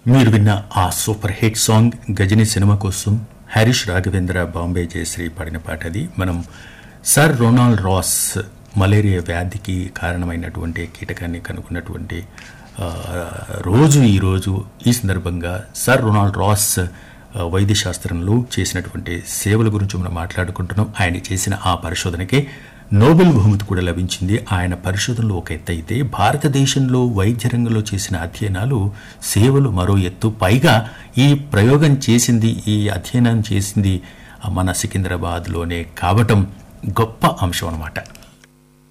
మీరు విన్న ఆ super hit song Ghajini cinema కోసం హరీష్ రాఘవేంద్ర బాంబే జయశ్రీ పాడిన పాట అది మనం సర్ రొనాల్డ్ రాస్ మలేరియా వ్యాధికి కారణమైనటువంటి కీటకాన్ని కనుక్కున్నటువంటి ఆ, రోజు ఈ రోజు ఈ సందర్భంగా సర్ రొనాల్డ్ రాస్ ఆ, వైద్య శాస్త్రంలో చేసినటువంటి సేవల గురించి మనం మాట్లాడుకుంటున్నాం ఆయన చేసిన ఆ పరిశోధనకే నోబెల్ బహుమతి కూడా లభించింది ఆయన పరిశోధనలో ఒక ఎత్తు అయితే భారతదేశంలో వైద్య రంగంలో చేసిన అధ్యయనాలు సేవలు మరో ఎత్తు పైగా ఈ ప్రయోగం చేసింది ఈ అధ్యయనం చేసింది మన సికింద్రాబాద్లోనే కావటం గొప్ప అంశం అన్నమాట